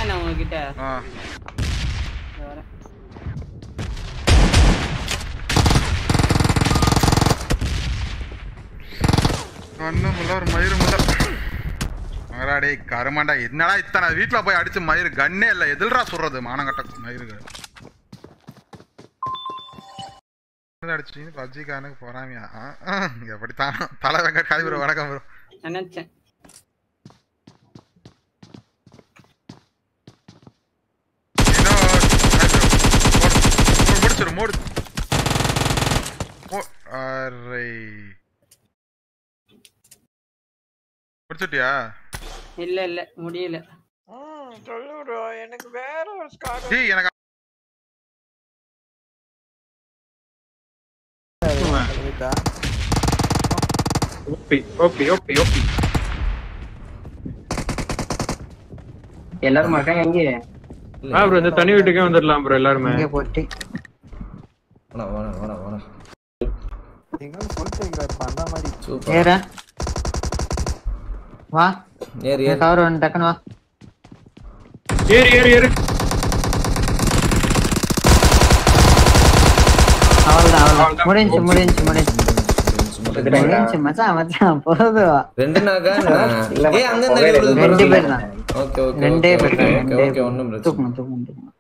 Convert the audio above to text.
நான் உங்ககிட்ட ஆ இதோ வரேன் ஒண்ணும் இல்ல ஒரு மயிரும் இல்ல மகரா டேய் கருமாண்டா என்னடா இத்தனை வீட்ல போய் அடிச்சு மயிறு கண்ணே இல்ல எதில்ரா சொல்றது மானங்கட்ட மயிருக்கு அடிச்சு பப்ஜிக்கானுக்கு போறாமியா ஆ, ஆ, எப்படித்தான் தலை வெங்க காய் ப்ரோ வணக்கம் ப்ரோ நினைச்சேன் முடிச்சிரு மூடு மோ- அரே முடிச்சிட்டியா இல்ல இல்ல முடியல ம் சொல்லு ப்ரோ எனக்கு வேற ஒரு ஸ்கார் டேய் எனக்கு ஓபி ஓபி ஓபி ஓபி எல்லாரும் மக்கா எங்க ஆ ப்ரோ இந்த தனி வீட்டுக்கே வந்துடலாம் ப்ரோ எல்லாருமே இங்க போட்டு வேணா வேணா வேணா வேணா எங்க சொல்லிட்டீங்களா இப்ப அந்த மாதிரி சூப்பர் ஏற வா ஏறு ஏறு கவர் ஒன்று டக்குன்னு வா ஏறு ஏறு ஏறு அவ்வளவுதான் அவ்வளவுதான் முடிஞ்சு முடிஞ்சு முடிஞ்சு சும்மா முடிஞ்சு மச்சான் மச்சான் போதும் ரெண்டு நாக்கா ஏய் அங்க ரெண்டு பேர் தான் ஓகே ஓகே ரெண்டே ஓகே பேர் தான் ஓகே ரெண்டே ஓகே பேர் ஓகே ஒண்ணும் பிரச்சனை தூக்கணும் தூக்கணும் தூக்கணும்